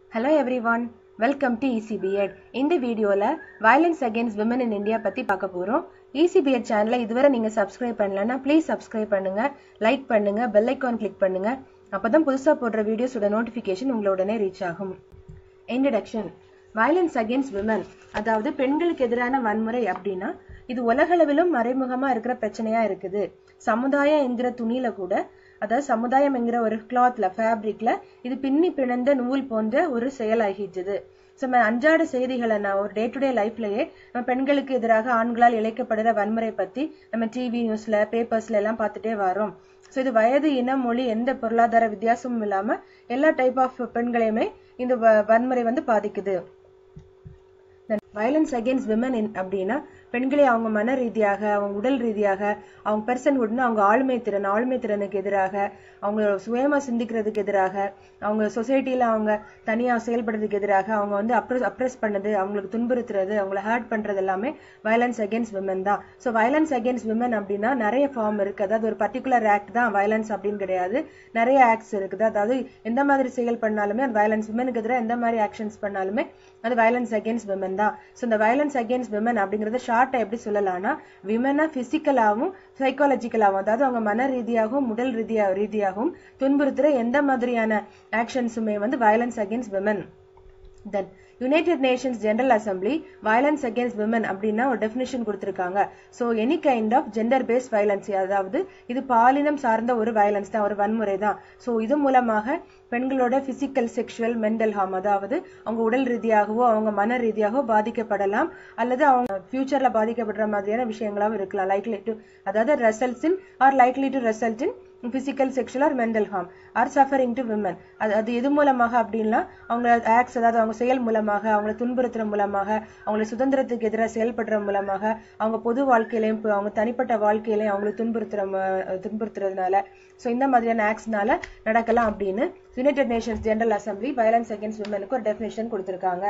hello everyone welcome to இசிபிஎட் இந்த வீடியோவில் violence against women in India பற்றி பார்க்க போகிறோம் இசிபிஎட் சேனலை இதுவரை நீங்கள் சப்ஸ்கிரைப் பண்ணலன்னா ப்ளீஸ் சப்ஸ்கிரைப் பண்ணுங்க லைக் பண்ணுங்க பெல் ஐக்கான் கிளிக் பண்ணுங்க அப்போ தான் புதுசாக போடுற வீடியோஸோட நோட்டிஃபிகேஷன் உங்களை உடனே ரீச் ஆகும் இன்ட்ரடக்ஷன் வயலன்ஸ் அகேன்ஸ்ட் விமன் அதாவது பெண்களுக்கு எதிரான வன்முறை அப்படின்னா இது உலகளவிலும் மறைமுகமா இருக்கிற பிரச்சனையா இருக்குது சமுதாயம் என்கிற துணியில கூட அதாவது சமுதாயம் என்கிற ஒரு கிளாத்ல ஃபேப்ரிக்ல இது பின்னி பிணைந்த நூல் போன்ற ஒரு செயலாகிட்டது ஸோ நம்ம அன்றாட செய்திகளை நான் ஒரு டே டு டே லைஃப்லயே நம்ம பெண்களுக்கு எதிராக ஆண்களால் இழைக்கப்படுற வன்முறை பத்தி நம்ம டிவி நியூஸ்ல பேப்பர்ஸ்ல எல்லாம் பார்த்துட்டே வரோம் ஸோ இது வயது இனம் மொழி எந்த பொருளாதார வித்தியாசமும் இல்லாம எல்லா டைப் ஆஃப் பெண்களையுமே இந்த வ- வன்முறை வந்து பாதிக்குது வயலன்ஸ் அகேன்ஸ்ட் விமன் அப்படின்னா பெண்களை அவங்க மன ரீதியாக அவங்க உடல் ரீதியாக அவங்க பெர்சன்ஹுட்னு அவங்க ஆளுமை திறன் ஆளுமை திறனுக்கு எதிராக அவங்க சுயமா சிந்திக்கிறதுக்கு எதிராக அவங்க சொசைட்டில அவங்க தனியா செயல்படுறதுக்கு எதிராக அவங்க வந்து அப்ரஸ் அப்ரஸ் பண்ணது அவங்களுக்கு துன்புறுத்துறது அவங்கள ஹர்ட் பண்றது எல்லாமே வயலன்ஸ் அகேன்ஸ்ட் விமன் தான் ஸோ வயலன்ஸ் அகேன்ஸ்ட் விமன் அப்படின்னா நிறைய ஃபார்ம் இருக்கு அதாவது ஒரு பர்டிகுலர் ஆக்ட் தான் வயலன்ஸ் அப்படின்னு கிடையாது நிறைய ஆக்ட்ஸ் இருக்குது அதாவது எந்த மாதிரி செயல் பண்ணாலுமே அது வயலன்ஸ் விமனுக்கு எதிராக எந்த மாதிரி ஆக்ஷன்ஸ் பண்ணாலுமே அது வயலன்ஸ் அகேன்ஸ்ட் விமன் தான் ஸோ இந்த வயலன்ஸ் அகேன்ஸ்ட் விமன் அப்படிங்கறத ஷார்ட்டா எப்படி சொல்லலாம்னா விமனை பிசிக்கலாவும் சைக்காலஜிக்கலாவும் அதாவது அவங்க மன ரீதியாகவும் உடல் ரீதியா ரீதியாகவும் துன்புறுத்துற எந்த மாதிரியான ஆக்ஷன்ஸுமே வந்து violence against women then United Nations General Assembly violence against women அப்படின்னா ஒரு டெஃபினேஷன் கொடுத்திருக்காங்க so any kind of gender based violence அதாவது இது பாலினம் சார்ந்த ஒரு வயலன்ஸ் தான் ஒரு வன்முறை தான் ஸோ இது மூலமாக பெண்களோட பிசிக்கல் செக்ஷுவல் மென்டல் ஹார்ம் அதாவது அவங்க உடல் ரீதியாகவோ அவங்க மன ரீதியாகவோ பாதிக்கப்படலாம் அல்லது அவங்க ஃபியூச்சர்ல பாதிக்கப்படுற மாதிரியான விஷயங்களாவும் இருக்கலாம் லைக்லி டு அதாவது results in or likely to result in physical sexual or mental harm or suffering to women அது அது எது மூலமாக அப்படின்னா அவங்க ஆக்ட்ஸ் அதாவது அவங்க செயல் மூலமாக அவங்கள துன்புறுத்துற மூலமாக அவங்கள சுதந்திரத்துக்கு எதிராக செயல்படுற மூலமாக அவங்க பொது வாழ்க்கையிலையும் இப்ப அவங்க தனிப்பட்ட வாழ்க்கையிலையும் அவங்களை துன்புறுத்துற ம- துன்புறுத்துறதுனால ஸோ இந்த மாதிரியான ஆக்ட்ஸ்னால நடக்கலாம் அப்படின்னு United Nations General Assembly violence against விமனுக்கு ஒரு டெஃபினேஷன் கொடுத்திருக்காங்க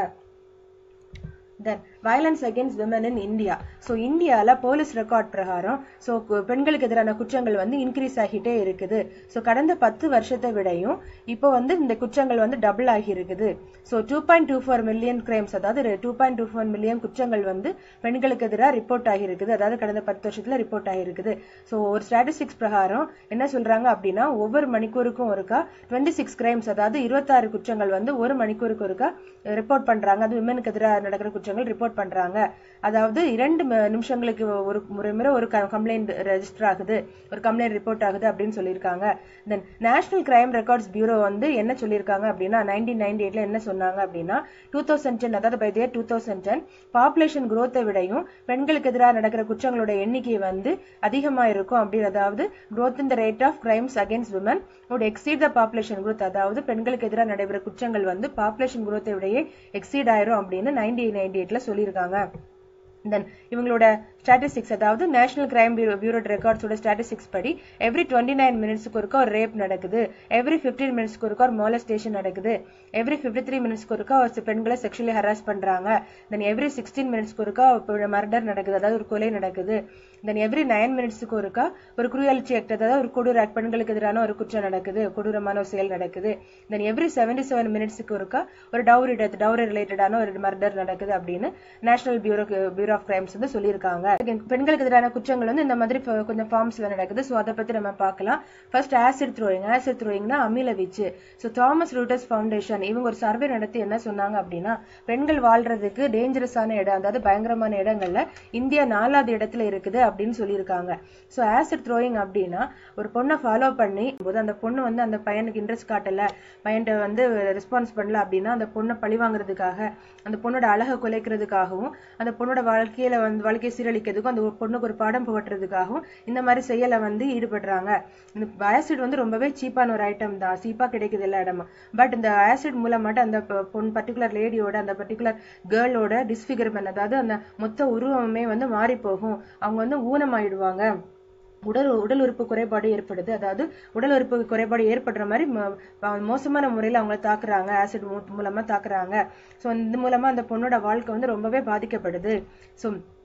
then violence against women in India so இந்தியாவில் போலீஸ் ரெக்கார்ட் பிரகாரம் ஸோ பெண்களுக்கு எதிரான குற்றங்கள் வந்து இன்க்ரீஸ் ஆகிட்டே இருக்குது ஸோ கடந்த பத்து வருஷத்தை விடையும் இப்போ வந்து இந்த குற்றங்கள் வந்து டபுள் ஆகி இருக்குது so two point two four million crimes அதாவது two point two four million குற்றங்கள் வந்து பெண்களுக்கு எதிராக ரிப்போர்ட் ஆகியிருக்குது அதாவது கடந்த பத்து வருஷத்துல ரிப்போர்ட் ஆகியிருக்குது ஸோ ஒரு ஸ்டாட்டிஸ்டிக்ஸ் பிரகாரம் என்ன சொல்றாங்க அப்படின்னா ஒவ்வொரு மணிக்கூருக்கும் ஒருக்கா டுவெண்ட்டி சிக்ஸ் கிரைம்ஸ் அதாவது இருபத்தாறு குற்றங்கள் வந்து ஒரு மணிக்கூருக்கு ஒருக்கா ரிப்போர்ட் பண்றாங்க அது விமனுக்கு எதிராக நடக்கிற குற்றங்கள் ரிப்போர்ட் பண்றாங்க அதாவது இரண்டு ம- நிமிஷங்களுக்கு ஒரு முறை முறை ஒரு கம்ப்ளைண்ட் ரெஜிஸ்டர் ஆகுது ஒரு கம்ப்ளைண்ட் ரிப்போர்ட் ஆகுது அப்படின்னு சொல்லியிருக்காங்க then national crime records bureau வந்து என்ன சொல்லியிருக்காங்க அப்படின்னா நைன்டீன் நைன்டி எயிட்ல என்ன சொன்னாங்க அப்படின்னா டூ தௌசண்ட் டென் அதாவது by there two thousand ten population குரோத்தை விடையும் பெண்களுக்கு எதிராக நடக்கிற குற்றங்களோட எண்ணிக்கை வந்து அதிகமா இருக்கும் அப்படி அதாவது growth in the rate of crimes against women would exceed the population growth அதாவது பெண்களுக்கு எதிராக நடைபெற குற்றங்கள் வந்து பாப்புலேஷன் குரோத்தை விடையே எக்ஸீட் ஆயிரும் அப்படின்னு நைன்டீன் நைன்டி எயிட்ல சொல்லியிருக்காங்க தென் இவங்களோட ஸ்டாட்டிஸ்டிக்ஸ் அதாவது நேஷனல் கிரைம் பியூரோ ரெக்கார்ட்ஸோட ஸ்டாட்டிஸ்டிக்ஸ் படி எவ்ரி டுவெண்ட்டி நைன் மினிட்ஸ்க்கு ஒருக்கா ஒரு ரேப் நடக்குது எவ்ரி ஃபிஃப்டீன் மினிட்ஸ்க்கு ஒருக்கா ஒரு மோலஸ்டேஷன் நடக்குது எவ்ரி ஃபிஃப்டி த்ரீ மினிட்ஸ்க்கு ஒருக்கா ஒரு பெண்களை செக்ஷுவலி ஹராஸ் பண்றாங்க தென் எவ்ரி சிக்ஸ்டீன் மினிட்ஸ்க்கு ஒருக்கா மர்டர் நடக்குது அதாவது ஒரு கொலை நடக்குது தென் எவ்ரி நைன் மினிட்ஸ்க்கு ஒருக்கா ஒரு குரூயல்டி ஆக்ட் அதாவது ஒரு கொடூர act, பெண்களுக்கு எதிரான ஒரு குற்றம் நடக்குது கொடூரமான ஒரு செயல் நடக்குது தென் எவ்ரி செவன்டி செவன் மினிட்ஸ்க்கு ஒருக்கா ஒரு டவுரி டெத் டவுரி ரிலேட்டடான ஒரு மர்டர் நடக்குது அப்படின்னு national bureau bureau of crimes வந்து சொல்லியிருக்காங்க Again, பெண்களுக்கு எதிரான குற்றங்கள் வந்து இந்த மாதிரி ஃப- கொஞ்சம் ஃபார்ம்ஸ்ல நடக்குது ஸோ அதை பத்தி நம்ம பார்க்கலாம் ஃபர்ஸ்ட் ஆசிட் த்ரோயிங் ஆசிட் த்ரோயிங்னா அமில வீச்சு ஸோ தாமஸ் ரூட்டர்ஸ் ஃபவுண்டேஷன் இவங்க ஒரு சர்வே நடத்தி என்ன சொன்னாங்க அப்படின்னா பெண்கள் வாழ்றதுக்கு டேஞ்சரஸான இடம் அதாவது பயங்கரமான இடங்கள்ல இந்தியா நாலாவது இடத்துல இருக்குது அப்படின்னு சொல்லியிருக்காங்க ஸோ ஆசிட் த்ரோயிங் அப்படின்னா ஒரு பொண்ணை ஃபாலோ பண்ணி போது அந்த பொண்ணு வந்து அந்த பையனுக்கு இன்ட்ரெஸ்ட் காட்டல பையன்கிட்ட வந்து ரெஸ்பான்ஸ் பண்ணல அப்படின்னா அந்த பொண்ணை பழி வாங்குறதுக்காக அந்த பொண்ணோட அழகை குலைக்கிறதுக்காகவும் அந்த பொண்ணோட வாழ்க்கையில வந்து வாழ்க்கையை சீரழிக்கிறதுக்கும் அந்த பொண்ணுக்கு ஒரு பாடம் புகட்டுறதுக்காகவும் இந்த மாதிரி செயலை வந்து ஈடுபடுறாங்க இந்த ஆசிட் வந்து ரொம்பவே சீப்பான ஒரு ஐட்டம் தான் சீப்பா கிடைக்குது எல்லா இடமும் பட் இந்த ஆசிட் மூலமாட்டு அந்த பொ- பொண்ணு பர்டிகுலர் லேடியோட அந்த பர்டிகுலர் கேர்ளோட டிஸ்ஃபிகர்மெண்ட் அதாவது அந்த மொத்த உருவமே வந்து மாறி போகும் அவங்க வந்து ஊனமாயிடுவாங்க உடல் உடல் உறுப்பு குறைபாடு ஏற்படுது அதாவது உடல் உறுப்பு குறைபாடு ஏற்படுற மாதிரி ம- ப- மோசமான முறையில் அவங்கள தாக்குறாங்க ஆசிட் மூலமா தாக்குறாங்க ஸோ இது மூலமா அந்த பொண்ணோட வாழ்க்கை வந்து ரொம்பவே பாதிக்கப்படுது so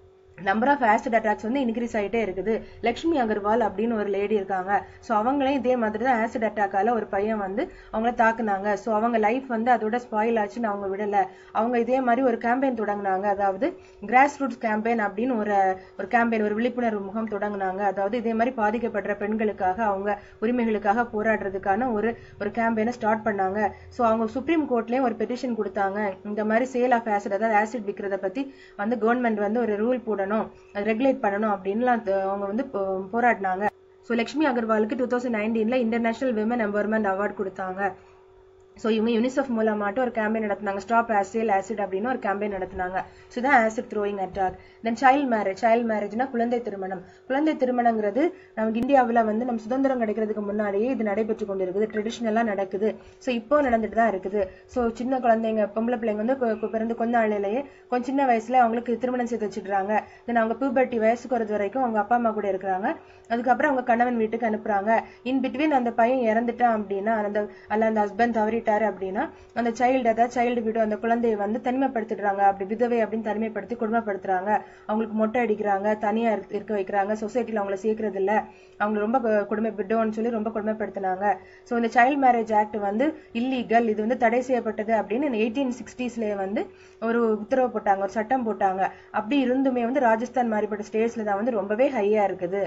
number of acid attacks வந்து இன்க்ரீஸ் ஆகிட்டே இருக்குது லக்ஷ்மி அகர்வால் அப்படின்னு ஒரு லேடி இருக்காங்க ஸோ அவங்களையும் இதே மாதிரி தான் ஆசிட் அட்டாக்கால ஒரு பையன் வந்து அவங்கள தாக்குனாங்க ஸோ அவங்க லைஃப் வந்து அதோட ஸ்பாயில் ஆச்சுன்னு அவங்க விடல அவங்க இதே மாதிரி ஒரு கேம்பெயின் தொடங்கினாங்க அதாவது கிராஸ் ரூட்ஸ் கேம்பெயின் அப்படின்னு ஒரு ஒரு கேம்பெயின் ஒரு விழிப்புணர்வு முகம் தொடங்கினாங்க அதாவது இதே மாதிரி பாதிக்கப்படுற பெண்களுக்காக அவங்க உரிமைகளுக்காக போராடுறதுக்கான ஒரு ஒரு கேம்பெயினை ஸ்டார்ட் பண்ணாங்க ஸோ அவங்க சுப்ரீம் கோர்ட்லயும் ஒரு பெட்டிஷன் கொடுத்தாங்க இந்த மாதிரி சேல் ஆஃப் ஆசிட் அதாவது ஆசிட் விற்கிறத பத்தி வந்து கவர்மெண்ட் வந்து ஒரு ரூல் போடணும் அது ரெகுலேட் பண்ணணும் அப்படின்லாம் அது அவங்க வந்து போ- போராடினாங்க ஸோ லக்ஷ்மி அகர்வாலுக்கு டூ தௌசண்ட் நைன்டீன்ல இன்டர்நேஷனல் விமன் எம்பவர்மெண்ட் அவார்ட் கொடுத்தாங்க ஸோ இவங்க யூனிசெஃப் மூலமாட்டு ஒரு கேம்பெயின் நடத்துனாங்க ஸ்டாப் ஆசில் ஆசிட் அப்படின்னு ஒரு கேம்பெயின் நடத்துனாங்க ஸோ தான் acid throwing attack then child marriage child மேரேஜ்னா குழந்தை திருமணம் குழந்தை திருமணங்கிறது நமக்கு இந்தியாவில் வந்து நம்ம சுதந்திரம் கிடைக்கிறதுக்கு முன்னாடியே இது நடைபெற்று கொண்டிருக்குது ட்ரெடிஷ்னலாக நடக்குது ஸோ இப்போ நடந்துட்டு தான் இருக்குது ஸோ சின்ன குழந்தைங்க பொம்பளை பிள்ளைங்க வந்து கு- கு- பிறந்து கொஞ்ச நாளிலேயே கொஞ்சம் சின்ன வயசுல அவங்களுக்கு திருமணம் செய்து வச்சிடுறாங்க தென் அவங்க பூபர்ட்டி வயசுக்கு வரது வரைக்கும் அவங்க அப்பா அம்மா கூட இருக்கிறாங்க அதுக்கப்புறம் அவங்க கணவன் வீட்டுக்கு அனுப்புறாங்க இன் பிட்வீன் அந்த பையன் இறந்துட்டான் அப்படின்னா அந்த அல்ல அந்த ஹஸ்பண்ட் தவறிட்டாரு அப்படின்னா அந்த சைல்டு அதாவது சைல்டு வீடு அந்த குழந்தையை வந்து தனிமைப்படுத்திடுறாங்க அப்படி விதவை அப்படின்னு தனிமைப்படுத்தி கொடுமைப்படுத்துறாங்க அவங்களுக்கு மொட்டை அடிக்கிறாங்க தனியா இருக்க- இருக்க வைக்கிறாங்க சொசைட்டில அவங்கள சேர்க்கறது இல்ல அவங்க ரொம்ப கு- கொடுமை விடோன்னு சொல்லி ரொம்ப கொடுமைப்படுத்தினாங்க ஸோ இந்த சைல்ட் மேரேஜ் ஆக்ட் வந்து இல்லீகல் இது வந்து தடை செய்யப்பட்டது அப்படின்னு எயிட்டீன் சிக்ஸ்டீஸ்லேயே வந்து ஒரு உத்தரவு போட்டாங்க ஒரு சட்டம் போட்டாங்க அப்படி இருந்துமே வந்து ராஜஸ்தான் மாதிரிப்பட்ட ஸ்டேட்ஸ்ல தான் வந்து ரொம்பவே ஹையா இருக்குது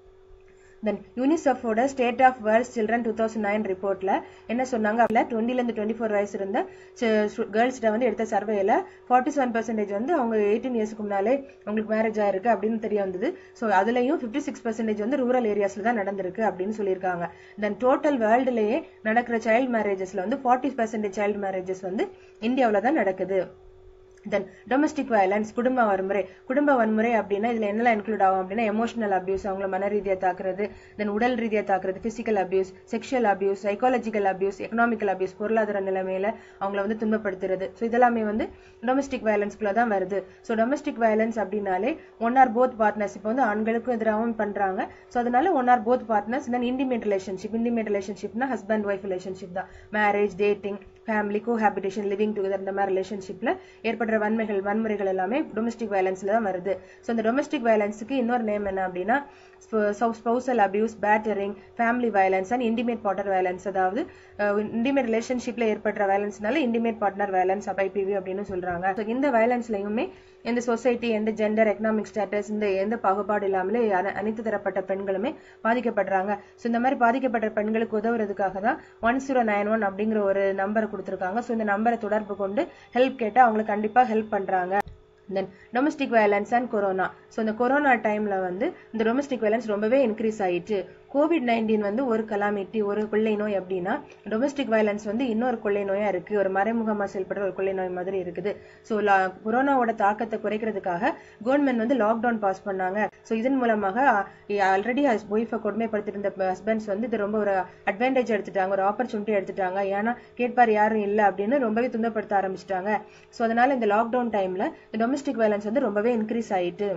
தென் யூனிசெஃபோட state of world children two thousand nine ரிப்போர்ட்ல என்ன சொன்னாங்க அதுல டுவெண்ட்டில இருந்து டுவெண்ட்டி ஃபோர் வயசு இருந்த கேர்ள்ஸ்ட வந்து எடுத்த சர்வேல ஃபார்ட்டி செவன் பர்சன்டேஜ் வந்து அவங்க எயிட்டீன் இயர்ஸ்க்கு முன்னாலே உங்களுக்கு மேரேஜ் ஆயிருக்கு அப்படின்னு தெரிய வந்தது ஸோ அதுலயும் ஃபிஃப்டி சிக்ஸ் பர்சன்டேஜ் வந்து ரூரல் ஏரியாஸ்ல தான் நடந்திருக்கு அப்படின்னு சொல்லியிருக்காங்க தென் டோட்டல் வேர்ல்டுலயே நடக்கிற சைல்ட் மேரேஜஸ்ல வந்து ஃபார்ட்டி பர்சன்டேஜ் சைல்ட் மேரேஜஸ் வந்து இந்தியாவுல தான் நடக்குது தென் டொமஸ்டிக் வயலன்ஸ் குடும்ப வன்முறை குடும்ப வன்முறை அப்படின்னா இதுல என்னெல்லாம் இன்க்ளூட் ஆகும் அப்படின்னா எமோஷனல் அபியூஸ் அவங்கள மன ரீதியா தாக்குறது தென் உடல் ரீதியா தாக்குறது physical abuse sexual abuse psychological abuse economical abuse பொருளாதார நிலைமையில அவங்கள வந்து துன்பப்படுத்துறது ஸோ இதெல்லாமே வந்து டொமஸ்டிக் வயலன்ஸ்குள்ள தான் வருது ஸோ டொமஸ்டிக் வயலன்ஸ் அப்படின்னாலே ஒன் ஆர் போத் பார்ட்னர்ஸ் இப்போ வந்து ஆண்களுக்கும் எதிராகவும் பண்றாங்க ஸோ அதனால one or both partners then intimate relationship intimate ரிலேஷன்ஷிப்னா ஹஸ்பண்ட் ஒய்ஃப் ரிலேஷன்ஷிப் தான் marriage dating family cohabitation living together இந்த மாதிரி ரிலேஷன்ஷிப்ல ஏற்படுற வன்மைகள் வன்முறைகள் எல்லாமே டொமஸ்டிக் வயலன்ஸ்ல தான் வருது ஸோ இந்த டொமஸ்டிக் வயலன்ஸுக்கு இன்னொரு நேம் என்ன அப்படின்னா spousal abuse battering family violence and intimate partner violence அதாவது இன்டிமேட் ரிலேஷன்ஷிப்ல ஏற்படுற வயலன்ஸ்னால இன்டிமேட் பார்ட்னர் வயலன்ஸ் ஐபிவி அப்படின்னு சொல்றாங்க ஸோ இந்த வயலன்ஸ்லயுமே எந்த சொசைட்டி எந்த ஜெண்டர் எக்கனாமிக் ஸ்டேட்டஸ் இந்த எந்த பாகுபாடு இல்லாமலே அன- அனைத்து தரப்பட்ட பெண்களுமே பாதிக்கப்படுறாங்க ஸோ இந்த மாதிரி பாதிக்கப்பட்ட பெண்களுக்கு உதவுறதுக்காக தான் ஒன் ஜீரோ நைன் ஒன் அப்படிங்கிற ஒரு நம்பரை கொடுத்துருக்காங்க ஸோ இந்த நம்பரை தொடர்பு கொண்டு ஹெல்ப் கேட்டால் அவங்களுக்கு கண்டிப்பா ஹெல்ப் பண்றாங்க then domestic violence and corona so இந்த கொரோனா டைம்ல வந்து இந்த டொமஸ்டிக் வயலன்ஸ் ரொம்பவே இன்க்ரீஸ் ஆயிட்டு கோவிட் நைன்டீன் வந்து ஒரு கலாமிட்டி ஒரு கொள்ளை நோய் அப்படின்னா டொமஸ்டிக் வயலன்ஸ் வந்து இன்னொரு கொள்ளை நோயா இருக்கு ஒரு மறைமுகமா செயல்படுற ஒரு கொள்ளை நோய் மாதிரி இருக்குது ஸோ கொரோனாவோட தாக்கத்தை குறைக்கிறதுக்காக கவர்மெண்ட் வந்து லாக்டவுன் பாஸ் பண்ணாங்க ஸோ இதன் மூலமாக ஆல்ரெடி ஒய்ஃபை கொடுமைப்படுத்திட்டு இருந்த ஹஸ்பண்ட்ஸ் வந்து இது ரொம்ப ஒரு அட்வான்டேஜ் எடுத்துட்டாங்க ஒரு ஆப்பர்ச்சுனிட்டி எடுத்துட்டாங்க ஏன்னா கேட்பார் யாரும் இல்லை அப்படின்னு ரொம்பவே துன்பப்படுத்த ஆரம்பிச்சிட்டாங்க ஸோ அதனால இந்த லாக்டவுன் டைம்ல இந்த டொமஸ்டிக் வயலன்ஸ் வந்து ரொம்பவே இன்க்ரீஸ் ஆயிட்டு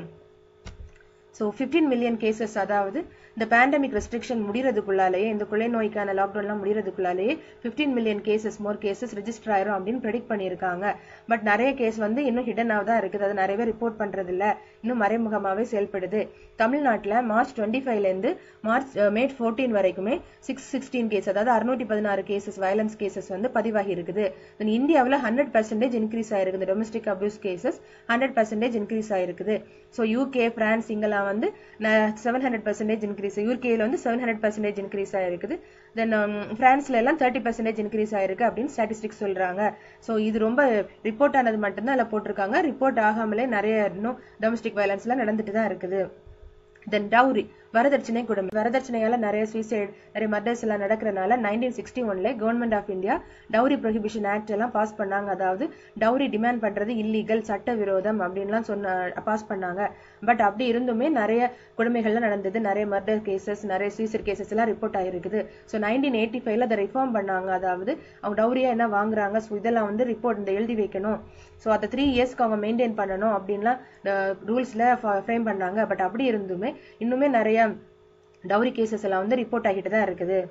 ஸோ 15 மில்லியன் கேசஸ் அதாவது இந்த பேண்டமிக் ரெஸ்ட்ரிக்ஷன் முடியறதுக்குள்ளாலேயே இந்த கொள்ளை நோய்க்கான லாக்டவுன்லாம் முடியறதுக்குள்ளாலேயே 15 million cases more cases register ஆயிரும் அப்படின்னு ப்ரெடிக்ட் பண்ணியிருக்காங்க பட் நிறைய கேஸ் வந்து இன்னும் ஹிடனாக தான் இருக்குது அது நிறைய பேர் ரிப்போர்ட் பண்றது இல்ல இன்னும் மறைமுகமாவே செயல்படுது தமிழ்நாட்டில் மார்ச் டுவெண்ட்டி ஃபைவ்லேருந்து மார்ச் மே ஃபோர்டீன் வரைக்குமே சிக்ஸ் சிக்ஸ்டீன் கேஸ் அதாவது அறுநூத்தி பதினாறு கேசஸ் வயலன்ஸ் கேசஸ் வந்து பதிவாகி இருக்குது தென் இந்தியாவில் ஹண்ட்ரட் பர்சன்டேஜ் இன்க்ரீஸ் ஆயிருக்குது domestic abuse cases hundred percentage increase ஆயிருக்குது ஸோ யூகே பிரான்ஸ் இங்கெல்லாம் வந்து செவன் ஹண்ட்ரட் பர்சன்டேஜ் இன்க்ரீஸ் யூகேல வந்து செவன் ஹண்ட்ரட் பர்சன்டேஜ் இன்க்ரீஸ் ஆயிருக்குது தென் பிரான்ஸ்ல எல்லாம் தேர்ட்டி பர்சன்டேஜ் இன்க்ரீஸ் ஆயிருக்கு அப்படின்னு ஸ்டாட்டிஸ்டிக்ஸ் சொல்றாங்க ஸோ இது ரொம்ப ரிப்போர்ட் ஆனது மட்டும்தான் அதில் போட்டிருக்காங்க ரிப்போர்ட் ஆகாமலே நிறைய இன்னும் டொமஸ்டிக் வயலன்ஸ்லாம் நடந்துட்டு தான் இருக்குது தென் டவுரி வரதட்சணை குடும்பம் வரதட்சணையால நிறைய சூசைட் நிறைய மர்டர்ஸ் எல்லாம் நடக்கிறனால நைன்டீன் சிக்ஸ்டி ஒன்ல government of India dowry prohibition act எல்லாம் பாஸ் பண்ணாங்க அதாவது டவுரி டிமாண்ட் பண்றது இல்லீகல் சட்ட விரோதம் அப்படின்லாம் சொன்ன பாஸ் பண்ணாங்க பட் அப்படி இருந்துமே நிறைய கொடுமைகள்லாம் நடந்தது நிறைய மர்டர் கேசஸ் நிறைய சூசைட் கேசஸ் எல்லாம் ரிப்போர்ட் ஆயிருக்குது ஸோ நைன்டீன் எயிட்டி ஃபைவ்ல அதை ரிஃபார்ம் பண்ணாங்க அதாவது அவங்க டவுரியா என்ன வாங்குறாங்க ஸோ இதெல்லாம் வந்து ரிப்போர்ட் இந்த எழுதி வைக்கணும் ஸோ அதை த்ரீ இயர்ஸ்க்கு அவங்க மெயின்டைன் பண்ணணும் அப்படின்லாம் ரூல்ஸ்ல ஃப்ரேம் பண்ணாங்க பட் அப்படி இருந்துமே இன்னுமே நிறைய டவுரி கேசஸ் எல்லாம் வந்து ரிப்போர்ட் ஆகிட்டு தான் இருக்குது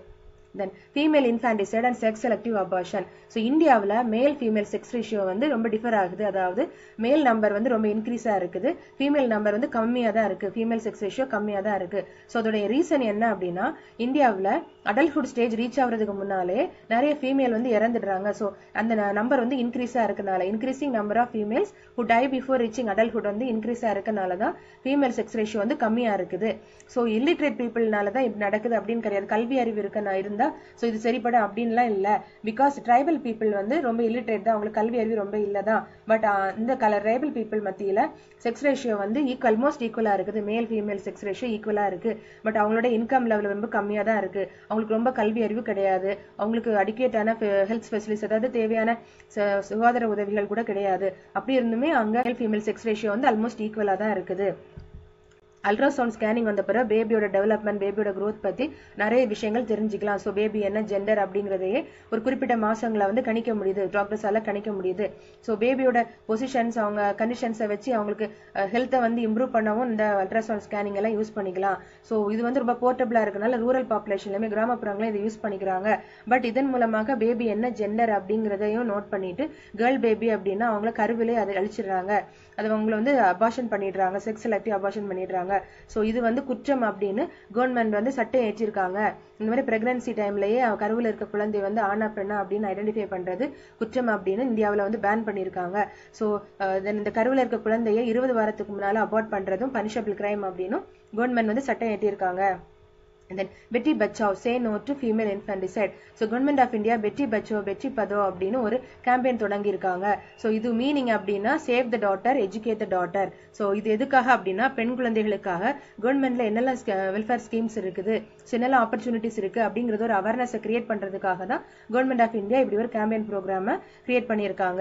then female infanticide and sex selective abortion so இந்தியாவில் மேல் ஃபீமேல் செக்ஸ் ரேஷியோ வந்து ரொம்ப டிஃபர் ஆகுது அதாவது மேல் நம்பர் வந்து ரொம்ப இன்க்ரீஸாக இருக்குது ஃபீமேல் நம்பர் வந்து கம்மியாக தான் இருக்குது ஃபீமேல் செக்ஸ் ரேஷியோ கம்மியாக தான் இருக்குது ஸோ அதோடைய ரீசன் என்ன அப்படின்னா இந்தியாவில் அடல்ட்ஹுட் ஸ்டேஜ் ரீச் ஆகுறதுக்கு முன்னாலே நிறைய ஃபீமேல் வந்து இறந்துடுறாங்க ஸோ அந்த நம்பர் வந்து இன்க்ரீஸாக இருக்கனால increasing number of females who die before reaching adulthood வந்து இன்க்ரீஸாக இருக்கனால தான் ஃபீமேல் செக்ஸ் ரேஷியோ வந்து கம்மியாக இருக்குது ஸோ இல்லிட்ரேட் பீப்புள்னால தான் இப்படி நடக்குது அப்படின்னு கிடையாது கல்வி அறிவு இருக்க நான் இருந்தா ஸோ இது சரிப்பட அப்படின்லாம் இல்லை பிகாஸ் ட்ரைபல் பீப்புள் வந்து ரொம்ப இல்லிட்ரேட் தான் அவங்களுக்கு கல்வி அறிவு ரொம்ப இல்லை தான் பட் இந்த கலர் ட்ரைபல் பீப்புள் மத்தியில் செக்ஸ் ரேஷியோ வந்து ஈக்குவல் ஆல்மோஸ்ட் ஈக்குவலாக இருக்குது மேல் ஃபீமேல் செக்ஸ் ரேஷியோ ஈக்குவலாக இருக்கு பட் அவங்களோட இன்கம் லெவல் ரொம்ப கம்மியாக தான் இருக்கு அவங்களுக்கு ரொம்ப கல்வி அறிவு கிடையாது அவங்களுக்கு அடிக்கேட்டான ஹெல்த் ஸ்பெஷலிஸ்ட் அதாவது தேவையான ச- சுகாதார உதவிகள் கூட கிடையாது அப்படி இருந்துமே அங்க மேல் ஃபீமேல் செக்ஸ் ரேஷியோ வந்து ஆல்மோஸ்ட் ஈக்குவலாக தான் இருக்குது அல்ட்ராசவுண்ட் ஸ்கேனிங் வந்த பிறகு பேபியோட டெவலப்மெண்ட் பேபியோட growth பத்தி நிறைய விஷயங்கள் தெரிஞ்சுக்கலாம் ஸோ பேபி என்ன ஜெண்டர் அப்படிங்கறதையே ஒரு குறிப்பிட்ட மாசங்களை வந்து கணிக்க முடியுது டாக்டர்ஸால கணிக்க முடியுது ஸோ பேபியோட பொசிஷன்ஸ் அவங்க கண்டிஷன்ஸை வச்சு அவங்களுக்கு ஹெல்த்தை வந்து இம்ப்ரூவ் பண்ணவும் இந்த அல்ட்ராசவுண்ட் ஸ்கேனிங் எல்லாம் யூஸ் பண்ணிக்கலாம் ஸோ இது வந்து ரொம்ப போர்ட்டபிளா இருக்கனால ரூரல் பாப்புலேஷன்லயுமே கிராமப்புறங்களும் இதை யூஸ் பண்ணிக்கிறாங்க பட் இதன் மூலமாக பேபி என்ன ஜெண்டர் அப்படிங்கறதையும் நோட் பண்ணிட்டு கேர்ள் பேபி அப்படின்னா அவங்கள கருவிலே அதை அழிச்சிடுறாங்க அது அவங்கள வந்து அபார்ஷன் பண்ணிடுறாங்க செக்ஸ் செலக்டிவ் அபார்ஷன் பண்ணிடுறாங்க ஸோ இது வந்து குற்றம் அப்படின்னு கவர்மெண்ட் வந்து சட்டம் ஏற்றிருக்காங்க இந்த மாதிரி பிரெக்னன்சி டைம்லயே கருவில் இருக்க குழந்தை வந்து ஆனா பெண்ணா அப்படின்னு ஐடென்டிஃபை பண்றது குற்றம் அப்படின்னு இந்தியாவில் வந்து பேன் பண்ணியிருக்காங்க ஸோ இந்த கருவில் இருக்க குழந்தைய இருபது வாரத்துக்கு முன்னால அபார்ட் பண்றதும் பனிஷபிள் கிரைம் அப்படின்னு கவர்மெண்ட் வந்து சட்டம் ஏற்றிருக்காங்க And then Beti Bachao say no to female infanticide so government of India Beti Bachao Beti Padhao அப்படின்னு ஒரு கேம்பெயின் தொடங்கியிருக்காங்க ஸோ இது மீனிங் அப்படின்னா save the daughter educate the daughter so இது எதுக்காக அப்படின்னா பெண் குழந்தைகளுக்காக கவர்மெண்ட்ல என்னெல்லாம் வெல்ஃபேர் ஸ்கீம்ஸ் இருக்குது ஸோ என்னெல்லாம் ஆப்பர்ச்சுனிட்டிஸ் இருக்கு அப்படிங்கறது ஒரு அவேர்னஸை கிரியேட் பண்றதுக்காக தான் கவர்மெண்ட் ஆஃப் இந்தியா இப்படி ஒரு கேம்பெயின் ப்ரோக்ராமை கிரியேட் பண்ணியிருக்காங்க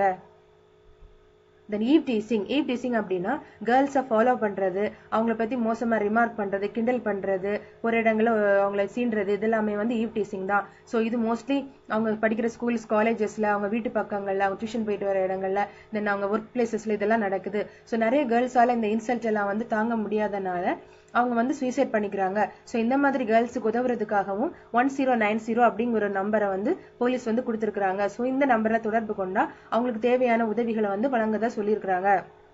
then eve teasing eve teasing அப்படின்னா கேர்ள்ஸை ஃபாலோ பண்றது அவங்கள பத்தி மோசமா ரிமார்க் பண்றது கிண்டல் பண்றது ஒரு இடங்கள்ல அவங்கள சீன்றது இது எல்லாமே வந்து ஈவ் டீசிங் தான் ஸோ இது மோஸ்ட்லி அவங்க படிக்கிற ஸ்கூல்ஸ் காலேஜஸ்ல அவங்க வீட்டு பக்கங்கள்ல அவங்க டியூஷன் போயிட்டு வர இடங்கள்ல தென் அவங்க ஒர்க் பிளேசஸ்ல இதெல்லாம் நடக்குது ஸோ நிறைய கேர்ள்ஸால இந்த இன்சல்ட் எல்லாம் வந்து தாங்க முடியாதனால அவங்க வந்து சூசைட் பண்ணிக்கிறாங்க ஸோ இந்த மாதிரி கேர்ள்ஸுக்கு உதவுறதுக்காகவும் ஒன் ஜீரோ நைன் ஜீரோ அப்படிங்கிற ஒரு நம்பரை வந்து போலீஸ் வந்து கொடுத்துருக்காங்க ஸோ இந்த நம்பரை தொடர்பு கொண்டா அவங்களுக்கு தேவையான உதவிகளை வந்து வழங்கதா சொல்லியிருக்கிறாங்க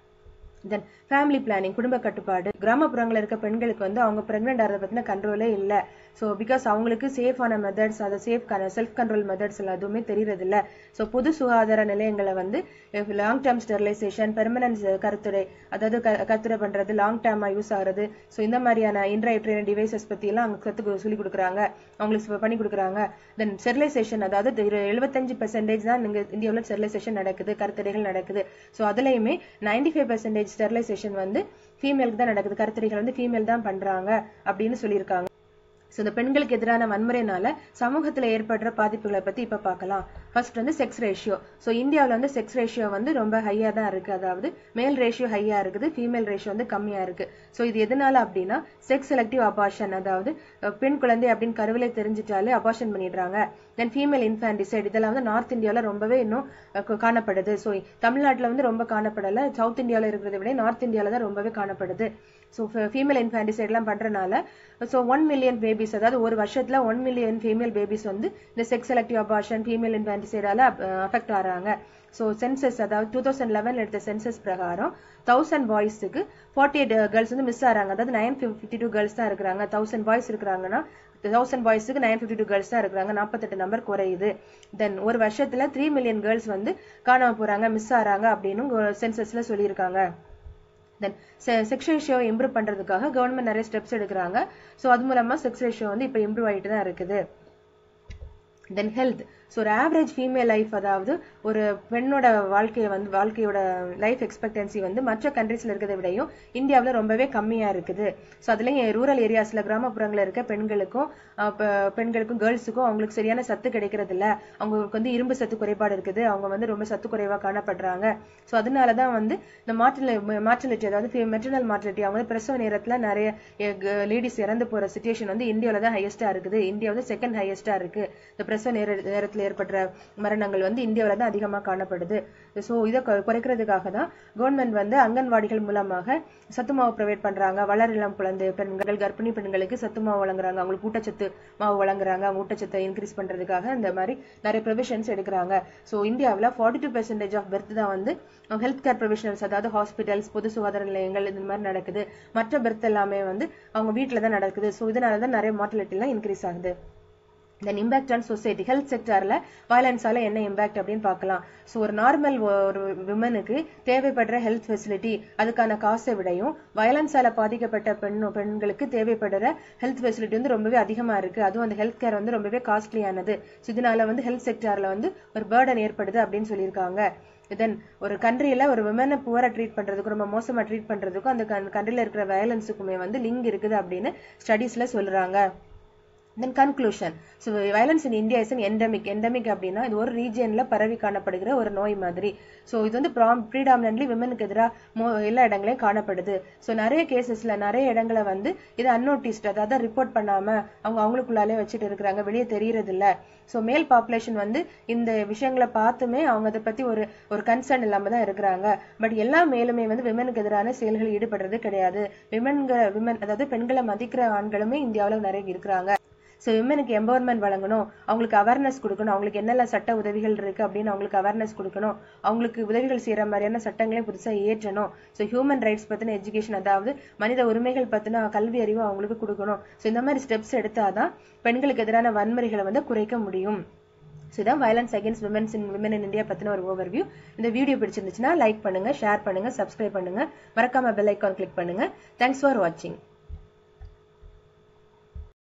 தென் ஃபேமிலி பிளானிங் குடும்ப கட்டுப்பாடு கிராமப்புறங்களில் இருக்க பெண்களுக்கு வந்து அவங்க பிரெக்னென்ட் ஆகிறத பற்றின கண்ட்ரோலே இல்லை ஸோ பிகாஸ் அவங்களுக்கு சேஃபான மெத்தட்ஸ் அதை சேஃப் செல்ஃப் கண்ட்ரோல் மெத்தட்ஸ் எல்லாம் எதுவுமே தெரியறது இல்ல ஸோ பொது சுகாதார நிலையங்களை வந்து லாங் டேர்ம் ஸ்டெரிலைசேஷன் பெர்மனன்ட் கருத்துரை அதாவது க- கருத்துரை பண்றது லாங் டேர்மா யூஸ் ஆகுறது ஸோ இந்த மாதிரியான இன்ட்ரைட்ரேன் டிவைசஸ் பத்தி எல்லாம் அவங்க கத்து சொல்லி கொடுக்குறாங்க அவங்களுக்கு இப்ப பண்ணி கொடுக்குறாங்க தென் ஸ்டெரிலைசேஷன் அதாவது எழுபத்தஞ்சு பெர்சென்டேஜ் தான் இங்க இந்தியாவில் ஸ்டெரிலைசேஷன் நடக்குது கருத்தடைகள் நடக்குது ஸோ அதுலயுமே நைன்டி ஃபைவ் பெர்சென்டேஜ் ஸ்டெரிலைசேஷன் வந்து ஃபீமேலுக்கு தான் நடக்குது கருத்தடைகள் வந்து ஃபீமேல் தான் பண்றாங்க அப்படின்னு சொல்லியிருக்காங்க ஸோ இந்த பெண்களுக்கு எதிரான வன்முறைனால சமூகத்துல ஏற்படுற பாதிப்புகளை பத்தி இப்ப பார்க்கலாம் ஃபர்ஸ்ட் வந்து செக்ஸ் ரேஷியோ ஸோ இந்தியாவில் வந்து செக்ஸ் ரேஷியோ வந்து ரொம்ப ஹையா தான் இருக்கு அதாவது மேல் ரேஷியோ ஹையா இருக்குது ஃபீமேல் ரேஷியோ வந்து கம்மியா இருக்கு ஸோ இது எதனால அப்படின்னா செக்ஸ் செலக்டிவ் அபார்ஷன் அதாவது அஹ், பெண் குழந்தை அப்படின்னு கருவிலே தெரிஞ்சிட்டாலே அபார்ஷன் பண்ணிடுறாங்க தென் ஃபீமேல் இன்ஃபான்டிசைட் இதெல்லாம் வந்து நார்த் இந்தியாவில் ரொம்பவே இன்னும் அஹ், கு- காணப்படுது ஸோ தமிழ்நாட்டில் வந்து ரொம்ப காணப்படல சவுத் இந்தியாவில் இருக்கிறத விட நார்த் இந்தியாவில் தான் ரொம்பவே காணப்படுது ஸோ ஃபீமேல் இன்ஃபான்டிசைட் எல்லாம் பண்றனால ஸோ ஒன் மில்லியன் பேபிஸ் அதாவது ஒரு வருஷத்துல ஒன் மில்லியன் ஃபீமேல் பேபிஸ் வந்து இந்த செக்ஸ் செலக்டிவ் அபார்ஷன் ஃபீமேல் இன்ஃபான்டிசைடால அஃபெக்ட் ஆறாங்க ஸோ சென்சஸ் அதாவது டூ தௌசண்ட் லெவன் எடுத்த சென்சஸ் பிரகாரம் தௌசண்ட் பாய்ஸுக்கு ஃபார்ட்டி எயிட் கேர்ள்ஸ் வந்து மிஸ் ஆறாங்க அதாவது நைன் ஃபிஃப்டி டூ கேர்ள்ஸ் தான் இருக்கிறாங்க தௌசண்ட் பாய்ஸ் இருக்கிறாங்கன்னா தௌசண்ட் பாய்ஸுக்கு நைன் ஃபிஃப்டி டூ கேர்ள்ஸ் தான் இருக்கிறாங்க நாற்பத்தெட்டு நம்பர் குறையுது தென் ஒரு வருஷத்துல த்ரீ மில்லியன் கேர்ள்ஸ் வந்து காணாம போறாங்க மிஸ் ஆறாங்க அப்படின்னு சென்சஸ்ல சொல்லியிருக்காங்க தென் செக்ஸ் ரேஷியோ இம்ப்ரூவ் பண்றதுக்காக கவர்மெண்ட் நிறைய ஸ்டெப்ஸ் எடுக்கிறாங்க ஸோ அது மூலமா செக்ஸ் ரேஷியோ வந்து இப்போ இம்ப்ரூவ் ஆயிட்டு தான் இருக்குது தென் ஹெல்த் ஸோ ஒரு ஆவரேஜ் ஃபீமேல் லைஃப் அதாவது ஒரு பெண்ணோட வாழ்க்கையை வந்து வாழ்க்கையோட லைஃப் எக்ஸ்பெக்டன்சி வந்து மற்ற கண்ட்ரீஸ்ல இருக்கிறத விடையும் இந்தியாவில் ரொம்பவே கம்மியா இருக்குது ஸோ அதுலயும் ரூரல் ஏரியாஸ்ல கிராமப்புறங்களில் இருக்க பெண்களுக்கும் அஹ், பெ- பெண்களுக்கும் கேர்ள்ஸுக்கும் அவங்களுக்கு சரியான சத்து கிடைக்கிறது இல்ல அவங்களுக்கு வந்து இரும்பு சத்து குறைபாடு இருக்குது அவங்க வந்து ரொம்ப சத்து குறைவா காணப்படுறாங்க ஸோ அதனால தான் வந்து இந்த மார்டல் மார்டலிட்டி அதாவது மெட்டர்னல் மார்டலிட்டி அவங்க வந்து பிரசவ நேரத்துல நிறைய லேடிஸ் இறந்து போற சுச்சுவேஷன் வந்து இந்தியாவில தான் ஹையஸ்டா இருக்குது இந்தியா வந்து செகண்ட் ஹையஸ்டா இருக்கு இந்த பிரசவ நேர நேரத்துல ப்ரெக்னன்சில ஏற்படுற மரணங்கள் வந்து இந்தியாவில் தான் அதிகமாக காணப்படுது ஸோ இதை கொ- குறைக்கிறதுக்காக தான் கவர்மெண்ட் வந்து அங்கன்வாடிகள் மூலமாக சத்து மாவு ப்ரொவைட் பண்றாங்க வளர் இளம் குழந்தை பெண்கள் கர்ப்பிணி பெண்களுக்கு சத்து மாவு வழங்குறாங்க அவங்களுக்கு ஊட்டச்சத்து மாவு வழங்குறாங்க அவங்க ஊட்டச்சத்தை இன்க்ரீஸ் பண்றதுக்காக இந்த மாதிரி நிறைய ப்ரொவிஷன்ஸ் எடுக்கிறாங்க ஸோ இந்தியாவில் forty two percentage of birth தான் வந்து ஹெல்த் கேர் ப்ரொவிஷனல்ஸ் அதாவது ஹாஸ்பிட்டல்ஸ் பொது சுகாதார நிலையங்கள் இந்த மாதிரி நடக்குது மற்ற பெர்த் எல்லாமே வந்து அவங்க வீட்டில் தான் நடக்குது ஸோ இதனால தான் நிறைய மார்டலிட்டிலாம் இன்க்ரீஸ் ஆகுது then impact on society health செக்டார்ல வயலன்ஸால என்ன இம்பாக்ட் அப்படின்னு பார்க்கலாம் ஸோ ஒரு நார்மல் ஒரு விமனுக்கு தேவைப்படுற ஹெல்த் ஃபெசிலிட்டி அதுக்கான காசை விடையும் வயலன்ஸால பாதிக்கப்பட்ட பெண் பெண்களுக்கு தேவைப்படுற ஹெல்த் ஃபெசிலிட்டி வந்து ரொம்பவே அதிகமா இருக்கு அதுவும் அந்த ஹெல்த் கேர் வந்து ரொம்பவே காஸ்ட்லியானது ஸோ இதனால வந்து ஹெல்த் செக்டார்ல வந்து ஒரு பேர்டன் ஏற்படுது அப்படின்னு சொல்லியிருக்காங்க தென் ஒரு கண்ட்ரியில ஒரு விமனை புவரா ட்ரீட் பண்றதுக்கும் ரொம்ப மோசமா ட்ரீட் பண்றதுக்கும் அந்த கண்ட்ரில இருக்கிற வயலன்ஸுக்குமே வந்து லிங்க் இருக்குது அப்படின்னு ஸ்டடீஸ்ல சொல்றாங்க then conclusion so violence in India is endemic endemic அப்படின்னா இது ஒரு ரீஜியன்ல பரவி காணப்படுகிற ஒரு நோய் மாதிரி ஸோ இது வந்து ப்ரீடாமினன்ட்லி விமனுக்கு எதிராக எல்லா இடங்களையும் காணப்படுது ஸோ நிறைய கேசஸ்ல நிறைய இடங்களை வந்து இது அன்னோட்டிஸ்ட் அதாவது ரிப்போர்ட் பண்ணாம அவங்க அவங்களுக்குள்ளாலே வச்சுட்டு இருக்கிறாங்க வெளியே தெரியறது இல்ல ஸோ மேல் பாப்புலேஷன் வந்து இந்த விஷயங்களை பார்த்துமே அவங்க அதை பத்தி ஒரு ஒரு கன்சர்ன் இல்லாம தான் இருக்கிறாங்க பட் எல்லா மேலுமே வந்து விமனுக்கு எதிரான செயல்கள் ஈடுபடுறது கிடையாது விமன்க விமன் அதாவது பெண்களை மதிக்கிற ஆண்களுமே இந்தியாவில் நிறைய இருக்கிறாங்க ஸோ விமனுக்கு எம்பவர்மெண்ட் வழங்கணும் அவங்களுக்கு அவேர்னஸ் கொடுக்கணும் அவங்களுக்கு என்னென்ன சட்ட உதவிகள் இருக்கு அப்படின்னு அவங்களுக்கு அவேர்னஸ் கொடுக்கணும் அவங்களுக்கு உதவிகள் செய்யற மாதிரியான சட்டங்களையும் புதுசாக ஏற்றணும் ஸோ ஹியூமன் ரைட்ஸ் பத்தின எஜுகேஷன் அதாவது மனித உரிமைகள் பத்தின கல்வி அறிவு அவங்களுக்கு கொடுக்கணும் ஸோ இந்த மாதிரி ஸ்டெப்ஸ் எடுத்தாதான் பெண்களுக்கு எதிரான வன்முறைகளை வந்து குறைக்க முடியும் ஸோ இதான் violence against womens in women in India பத்தின ஒரு ஓவர்வியூ இந்த வீடியோ பிடிச்சிருந்துச்சுன்னா லைக் பண்ணுங்க ஷேர் பண்ணுங்க சப்ஸ்கிரைப் பண்ணுங்க மறக்காம பெல் ஐக்கான் கிளிக் பண்ணுங்க தேங்க்ஸ் ஃபார் வாட்சிங்